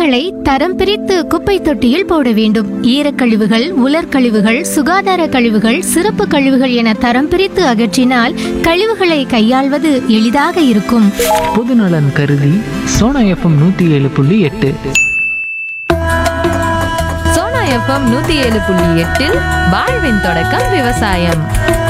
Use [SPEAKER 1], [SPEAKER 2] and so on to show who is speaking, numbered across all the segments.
[SPEAKER 1] கழிவுகளை தரம் பிரித்து குப்பை தொட்டியில் போட வேண்டும் ஈரக்கழிவுகள் உலர்கழிவுகள் சுகாதார கழிவுகள் சிறப்பு கழிவுகள் என தரம் பிரித்து அகற்றினால் கழிவுகளை கையாள்வது எளிதாக இருக்கும்
[SPEAKER 2] பொதுநலன் கருதி சோனா எஃப்எம் நூற்றி ஏழு புள்ளி எட்டு
[SPEAKER 3] சோனா எஃப்எம் நூத்தி ஏழு புள்ளி எட்டில் வாழ்வின் தொடக்கம் விவசாயம்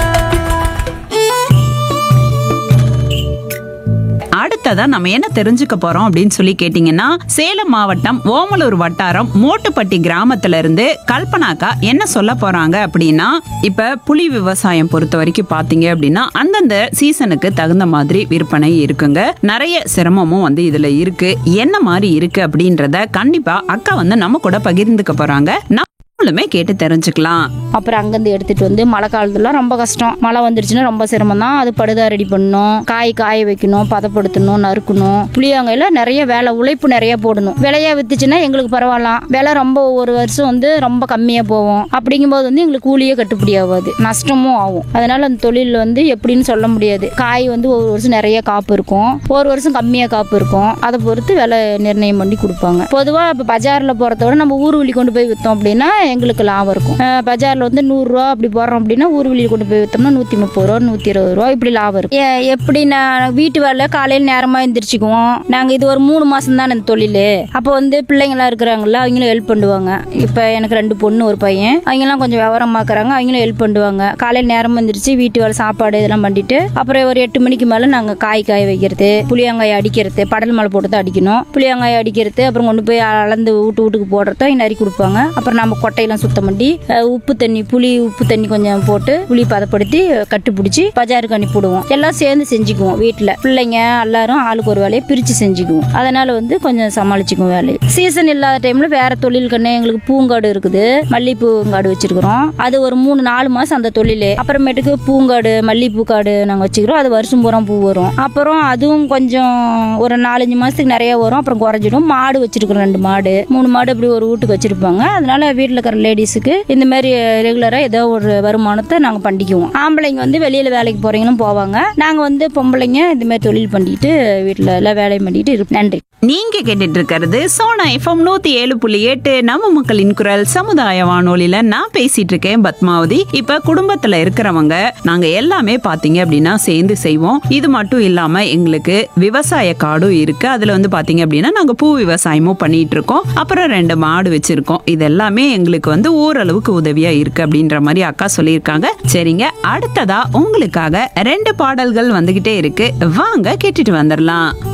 [SPEAKER 4] அடுத்ததா நம்ம என்ன தெரிஞ்சுக்க போறோம் அப்படின்னு சொல்லி கேட்டீங்கன்னா சேலம் மாவட்டம் ஓமலூர் வட்டாரம் மோட்டுப்பட்டி கிராமத்துல இருந்து கல்பனாக்கா என்ன சொல்ல போறாங்க அப்படின்னா இப்ப புலி விவசாயம் பொறுத்த வரைக்கும் பாத்தீங்க அப்படின்னா அந்தந்த சீசனுக்கு தகுந்த மாதிரி விற்பனை இருக்குங்க நிறைய சிரமமும் வந்து இதுல இருக்கு என்ன மாதிரி இருக்கு அப்படின்றத கண்டிப்பா அக்கா வந்து நம்ம கூட பகிர்ந்துக்க போறாங்க நம்மளுமே கேட்டு தெரிஞ்சுக்கலாம்
[SPEAKER 5] அப்புறம் அங்கேருந்து எடுத்துட்டு வந்து மழை காலத்துலாம் ரொம்ப கஷ்டம் மழை வந்துருச்சுன்னா ரொம்ப சிரமம் தான் அது படுதா ரெடி பண்ணணும் காய் காய வைக்கணும் பதப்படுத்தணும் நறுக்கணும் புளியாங்கையில் நிறைய வேலை உழைப்பு நிறைய போடணும் விலையா வித்துச்சுன்னா எங்களுக்கு பரவாயில்லாம் விலை ரொம்ப ஒரு வருஷம் வந்து ரொம்ப கம்மியாக போகும் அப்படிங்கும்போது வந்து எங்களுக்கு கூலியே கட்டுப்படி ஆகாது நஷ்டமும் ஆகும் அதனால அந்த தொழில் வந்து எப்படின்னு சொல்ல முடியாது காய் வந்து ஒரு வருஷம் நிறைய காப்பு இருக்கும் ஒரு வருஷம் கம்மியாக காப்பு இருக்கும் அதை பொறுத்து விலை நிர்ணயம் பண்ணி கொடுப்பாங்க பொதுவாக இப்போ பஜாரில் போகிறத விட நம்ம ஊர் வெளி கொண்டு போய் விற்றோம் அப்படின்னா எங்களுக்கு லாபம் இருக்கும் அஹ் பஜார்ல வந்து நூறுரூவா அப்படி போடுறோம் அப்படின்னா ஊர் வெளியில் கொண்டு போய் விற்றோம்னா நூற்றி முப்பது ரூபா நூற்றி இருபது ரூபா இப்படி லாபம் இருக்கும் எ- எப்படி நான் வீட்டு வேலை காலையில் நேரமாக எந்திரிச்சுக்குவோம் நாங்கள் இது ஒரு மூணு மாதம் தான் இந்த தொழில் அப்போ வந்து பிள்ளைங்களாம் இருக்கிறாங்கல்ல அவங்களும் ஹெல்ப் பண்ணுவாங்க இப்போ எனக்கு ரெண்டு பொண்ணு ஒரு பையன் அவங்கெல்லாம் கொஞ்சம் விவரமாக்குறாங்க அவங்களும் ஹெல்ப் பண்ணுவாங்க காலையில் நேரமாக எந்திரிச்சு வீட்டு வேலை சாப்பாடு இதெல்லாம் பண்ணிட்டு அப்புறம் ஒரு எட்டு மணிக்கு மேலே நாங்கள் காய் காய வைக்கிறது புளியங்காய் அடிக்கிறது படல் மலை போட்டு தான் அடிக்கணும் புளியங்காய் அடிக்கிறது அப்புறம் கொண்டு போய் அளந்து வீட்டு வீட்டுக்கு போடுறத அவங்க நறுக்கி கொடுப்பாங்க அப்புறம் நம்ம கொட்டையெல்லாம் சுத்தம் பண்ணி அஹ், உப்பு தண்ணி புளி உப்பு தண்ணி கொஞ்சம் போட்டு புளி பதப்படுத்தி கட்டு பிடிச்சி பஜாருக்கு அனுப்பிவிடுவோம் எல்லாம் சேர்ந்து செஞ்சுக்குவோம் வீட்டில் பிள்ளைங்க எல்லாரும் ஆளுக்கு ஒரு வேலையை பிரித்து செஞ்சுக்குவோம் அதனால வந்து கொஞ்சம் சமாளிச்சுக்குவோம் வேலையை சீசன் இல்லாத டைம்ல வேற தொழில் கண்ணு எங்களுக்கு பூங்காடு இருக்குது மல்லிகைப்பூங்காடு வச்சிருக்கிறோம் அது ஒரு மூணு நாலு மாசம் அந்த தொழில் அப்புறமேட்டுக்கு பூங்காடு மல்லிகைப்பூ காடு நாங்கள் வச்சுக்கிறோம் அது வருஷம் பூரா பூ வரும் அப்புறம் அதுவும் கொஞ்சம் ஒரு நாலஞ்சு மாசத்துக்கு நிறைய வரும் அப்புறம் குறைஞ்சிடும் மாடு வச்சிருக்கிறோம் ரெண்டு மாடு மூணு மாடு இப்படி ஒரு வீட்டுக்கு வச்சிருப்பாங்க அதனால வீட்டில் இருக்கிற லேடிஸுக்கு இந்த மாதிரி ரெகுலராக ஏதோ ஒரு வருமானத்தை நாங்கள் பண்ணிக்குவோம் ஆம்பளைங்க வந்து வெளியில் வேலைக்கு போறவங்களும் போவாங்க நாங்கள் வந்து பொம்பளைங்க இந்த மாதிரி தொழில் பண்ணிட்டு வீட்டில் எல்லாம் வேலையும் பண்ணிட்டு இருப்போம் நன்றி
[SPEAKER 4] நீங்க கேட்டுட்டு இருக்கிறது சோனா எஃப்எம் நூத்தி ஏழு புள்ளி எட்டு நம்ம மக்களின் குரல் சமுதாய வானொலியில நான் பேசிட்டு இருக்கேன் பத்மாவதி இப்ப குடும்பத்துல இருக்கிறவங்க நாங்க எல்லாமே பாத்தீங்க அப்படின்னா சேர்ந்து செய்வோம் இது மட்டும் இல்லாம எங்களுக்கு விவசாய காடும் இருக்கு அதுல வந்து பாத்தீங்க அப்படின்னா நாங்க பூ விவசாயமும் பண்ணிட்டு இருக்கோம் அப்புறம் ரெண்டு மாடு வச்சிருக்கோம் இது எல்லாமே எங்களுக்கு வந்து ஓரளவுக்கு உதவியா இருக்கு அப்படின்ற மாதிரி அக்கா சொல்லியிருக்காங்க சரிங்க அடுத்ததா உங்களுக்காக ரெண்டு பாடல்கள் வந்துகிட்டே இருக்கு வாங்க கேட்டுட்டு வந்துடலாம்